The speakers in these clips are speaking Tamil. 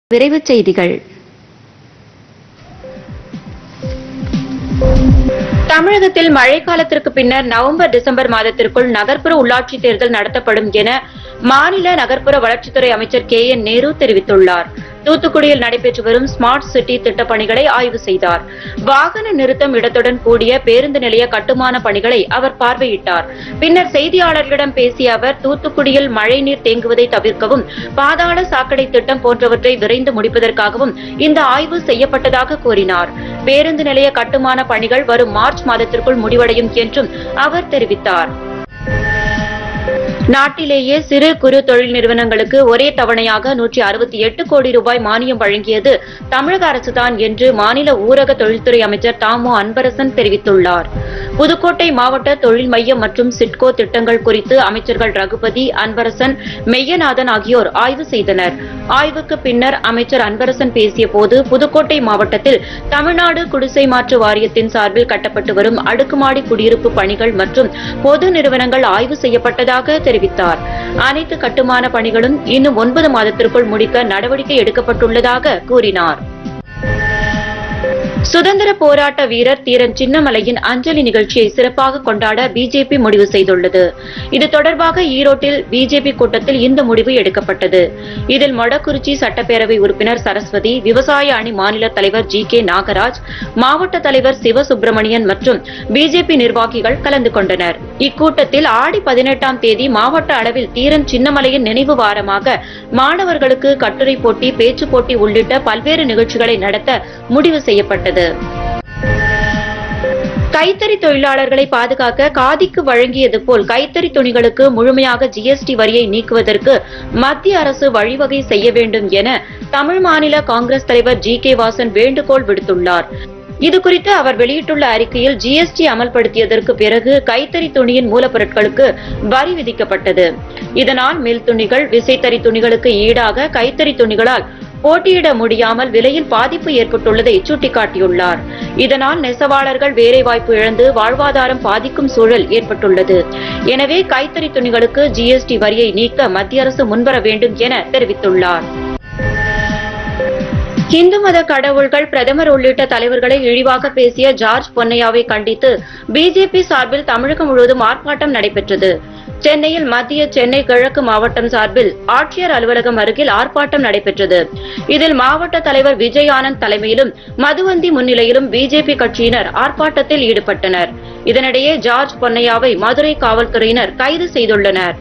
விரைவுச் செய்திகள் தமிழகத்தில் மழைக்காலத்திற்கு பின்னர் நவம்பர் டிசம்பர் மாதத்திற்குள் நகர்ப்புற உள்ளாட்சி தேர்தல் நடத்தப்படும் என மாநில நகர்ப்புற வளர்ச்சித்துறை அமைச்சர் கே என் நேரு தெரிவித்துள்ளார் தூத்துக்குடியில் நடைபெற்று வரும் ஸ்மார்ட் சிட்டி திட்டப் பணிகளை ஆய்வு செய்தார் வாகன நிறுத்தம் இடத்துடன் கூடிய பேருந்து நிலைய கட்டுமான பணிகளை அவர் பார்வையிட்டார் பின்னர் செய்தியாளர்களிடம் பேசிய அவர் தூத்துக்குடியில் மழைநீர் தேங்குவதை தவிர்க்கவும் பாதாள சாக்கடை திட்டம் போன்றவற்றை விரைந்து முடிப்பதற்காகவும் இந்த ஆய்வு செய்யப்பட்டதாக கூறினார் பேருந்து நிலைய கட்டுமான பணிகள் வரும் மார்ச் மாதத்திற்குள் முடிவடையும் என்றும் அவர் தெரிவித்தார் நாட்டிலேயே சிறு குறு தொழில் நிறுவனங்களுக்கு ஒரே தவணையாக நூற்றி அறுபத்தி எட்டு கோடி ரூபாய் மானியம் வழங்கியது தமிழக அரசுதான் என்று மாநில ஊரக தொழில்துறை அமைச்சர் தாமோ அன்பரசன் தெரிவித்துள்ளார் புதுக்கோட்டை மாவட்ட தொழில் மையம் மற்றும் சிட்கோ திட்டங்கள் குறித்து அமைச்சர்கள் ரகுபதி அன்பரசன் மெய்யநாதன் ஆகியோர் ஆய்வு செய்தனர் ஆய்வுக்கு பின்னர் அமைச்சர் அன்பரசன் பேசியபோது புதுக்கோட்டை மாவட்டத்தில் தமிழ்நாடு குடிசை மாற்று வாரியத்தின் சார்பில் கட்டப்பட்டு வரும் அடுக்குமாடி குடியிருப்பு பணிகள் மற்றும் பொது நிறுவனங்கள் ஆய்வு செய்யப்பட்டதாக தெரிவித்தார் அனைத்து கட்டுமான பணிகளும் இன்னும் ஒன்பது மாதத்திற்குள் முடிக்க நடவடிக்கை எடுக்கப்பட்டுள்ளதாக கூறினார் சுதந்திர போராட்ட வீரர் தீரன் சின்னமலையின் அஞ்சலி நிகழ்ச்சியை சிறப்பாக கொண்டாட பிஜேபி முடிவு செய்துள்ளது இது தொடர்பாக ஈரோட்டில் பிஜேபி கூட்டத்தில் இந்த முடிவு எடுக்கப்பட்டது இதில் மொடக்குறிச்சி சட்டப்பேரவை உறுப்பினர் சரஸ்வதி விவசாய அணி மாநில தலைவர் ஜி கே நாகராஜ் மாவட்ட தலைவர் சிவசுப்பிரமணியன் மற்றும் பிஜேபி நிர்வாகிகள் கலந்து கொண்டனர் இக்கூட்டத்தில் ஆடி பதினெட்டாம் தேதி மாவட்ட அளவில் தீரன் சின்னமலையின் நினைவு வாரமாக மாணவர்களுக்கு கட்டுரை போட்டி பேச்சு போட்டி உள்ளிட்ட பல்வேறு நிகழ்ச்சிகளை நடத்த முடிவு செய்யப்பட்டது கைத்தறி தொழிலாளர்களை பாதுகாக்க காதிக்கு வழங்கியது போல் கைத்தறி துணிகளுக்கு முழுமையாக ஜிஎஸ்டி வரியை நீக்குவதற்கு மத்திய அரசு வழிவகை செய்ய வேண்டும் என தமிழ் மாநில காங்கிரஸ் தலைவர் ஜி கே வாசன் வேண்டுகோள் விடுத்துள்ளார் இதுகுறித்து அவர் வெளியிட்டுள்ள அறிக்கையில் ஜிஎஸ்டி அமல்படுத்தியதற்கு பிறகு கைத்தறி துணியின் மூலப்பொருட்களுக்கு வரி விதிக்கப்பட்டது இதனால் மில் துணிகள் விசைத்தறி துணிகளுக்கு ஈடாக கைத்தறி துணிகளால் போட்டியிட முடியாமல் விலையில் பாதிப்பு ஏற்பட்டுள்ளதை சுட்டிக்காட்டியுள்ளார் இதனால் நெசவாளர்கள் வேலைவாய்ப்பு இழந்து வாழ்வாதாரம் பாதிக்கும் சூழல் ஏற்பட்டுள்ளது எனவே கைத்தறி துணிகளுக்கு ஜிஎஸ்டி வரியை நீக்க மத்திய அரசு முன்வர வேண்டும் என தெரிவித்துள்ளார் இந்து மத கடவுள்கள் பிரதமர் உள்ளிட்ட தலைவர்களை இழிவாக பேசிய ஜார்ஜ் பொன்னையாவை கண்டித்து பிஜேபி சார்பில் தமிழகம் முழுவதும் ஆர்ப்பாட்டம் நடைபெற்றது சென்னையில் மத்திய சென்னை கிழக்கு மாவட்டம் சார்பில் ஆட்சியர் அலுவலகம் அருகில் ஆர்ப்பாட்டம் நடைபெற்றது இதில் மாவட்ட தலைவர் விஜய் ஆனந்த் தலைமையிலும் மதுவந்தி முன்னிலையிலும் பிஜேபி கட்சியினர் ஆர்ப்பாட்டத்தில் ஈடுபட்டனர் இதனிடையே ஜார்ஜ் பொன்னையாவை மதுரை காவல்துறையினர் கைது செய்துள்ளனர்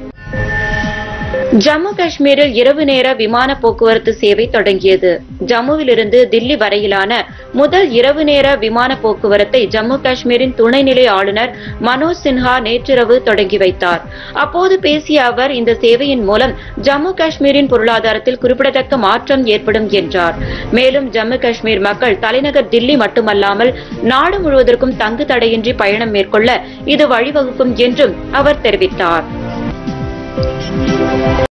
ஜம்மு காஷ்மீரில் இரவு நேர விமான போக்குவரத்து சேவை தொடங்கியது ஜம்முவிலிருந்து தில்லி வரையிலான முதல் இரவு நேர விமான போக்குவரத்தை ஜம்மு காஷ்மீரின் துணைநிலை ஆளுநர் மனோஜ் சின்ஹா நேற்றிரவு தொடங்கி வைத்தார் அப்போது பேசிய அவர் இந்த சேவையின் மூலம் ஜம்மு காஷ்மீரின் பொருளாதாரத்தில் குறிப்பிடத்தக்க மாற்றம் ஏற்படும் என்றார் மேலும் ஜம்மு காஷ்மீர் மக்கள் தலைநகர் தில்லி மட்டுமல்லாமல் நாடு முழுவதற்கும் தங்கு தடையின்றி பயணம் மேற்கொள்ள இது வழிவகுக்கும் என்றும் அவர் தெரிவித்தார்